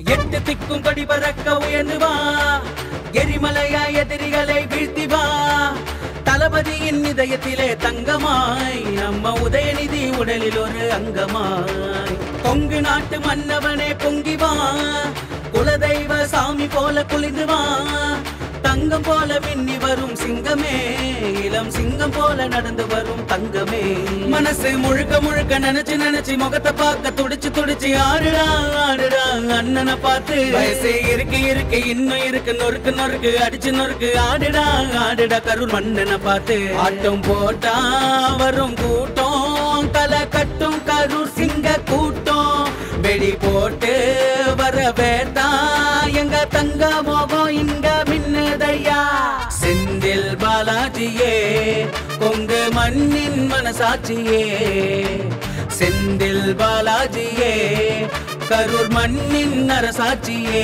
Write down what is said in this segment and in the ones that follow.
எட்டு திக்கும் கொடி பறக்க உயர்ந்து வா எரிமலையா எதிரிகளை வீழ்த்தி வா தளபதியின் இதயத்திலே தங்கமாய் நம்ம உதயநிதி உடலில் ஒரு அங்கமாய் கொங்கு நாட்டு மன்னவனே பொங்கி வா குலதெய்வ சாமி போல குளிந்து வா தங்கம் போல மின்னி வரும் சிங்கமே இளம் சிங்கம் போல நடந்து வரும் தங்கமே மனசு முழுக்க முழுக்க நினைச்சு நினைச்சு முகத்தை பார்க்க துடிச்சு துடிச்சு ஆடுடா ஆடுடா அண்ணனை பார்த்து வயசே இருக்கு இருக்கு இன்னும் இருக்கு நொறுக்கு நொறுக்கு அடிச்சு நொறுக்கு ஆடுடா ஆடுடா கருள் மண்ணனை பார்த்து ஆட்டம் போட்டா வரும் கூட்டம் தலை கட்டும் கரூர் சிங்க கூட்டம் வெடி போட்டு வர வேட்டா எங்க தங்க மோகம் இங்க மின்னுதையா செந்தில் பாலாஜியே கொங்கு மண்ணின் மனசாட்சியே செந்தில் பாலாஜியே கரூர் மண்ணின் அரசாட்சியே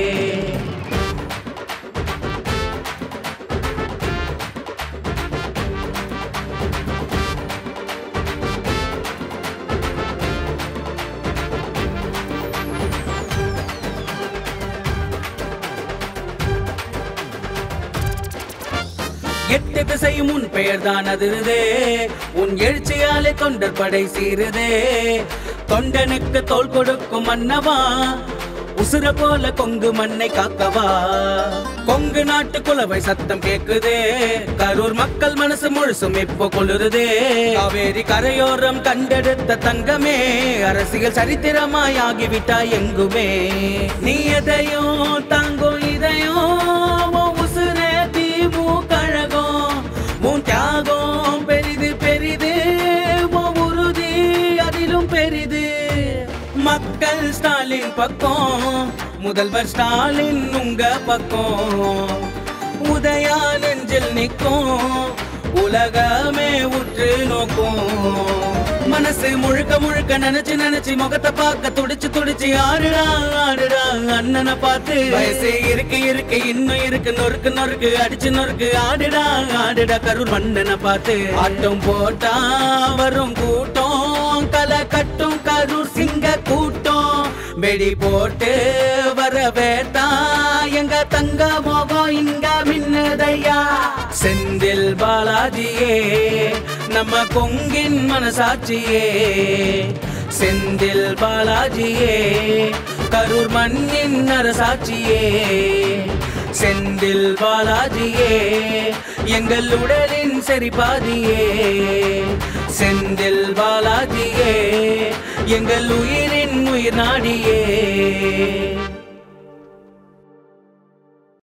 எட்டு திசையும் உன் பெயர்தான் அதிருதே உன் எழுச்சியாலே தொண்டர் படை சீருதே தொண்டனுக்கு தோல் கொடுக்கும் மன்னவா உசுர போல கொங்கு மண்ணை காக்கவா கொங்கு நாட்டு குலவை சத்தம் கேக்குதே கரூர் மக்கள் மனசு முழுசும் இப்போ கொளுருதே காவேரி கரையோரம் கண்டெடுத்த தங்கமே அரசியல் சரித்திரமாய் ஆகிவிட்டாய் எங்குமே நீ எதையும் தாங்கும் இதையும் உன் உசுரே தீமு கழகம் உன் தியாகம் பெரிது பெரிது உன் உறுதி அதிலும் பெரிது மக்கள் ஸ்டாலின் பக்கம் முதல்வர் ஸ்டாலின் உங்க பக்கம் உதயா நெஞ்சில் நிற்கும் உலகமே உற்று நோக்கும் மனசு முழுக்க முழுக்க நினைச்சு நினைச்சு முகத்தை பார்க்க துடிச்சு துடிச்சு ஆடுடா ஆடுடா அண்ணனை பார்த்து வயசே இருக்கு இருக்கு இன்னும் இருக்கு நொறுக்கு நொறுக்கு அடிச்சு நொறுக்கு ஆடுடா ஆடுடா கரூர் மண்ணனை பார்த்து ஆட்டம் போட்டா வரும் கூட்டம் கலை கட்டும் கரூர் சிங்க கூட்டம் வெடி போட்டு வர வேட்டா எங்க தங்க மோகம் இங்க மின்னுதையா செந்தில் பாலாஜியே நம்ம கொங்கின் மனசாட்சியே செந்தில் பாலாஜியே கரூர் மண்ணின் அரசாட்சியே செந்தில் பாலாஜியே எங்கள் உடலின் சரிபாதியே செந்தில் பாலாஜியே எங்கள் உயிரின் உயிர் நாடியே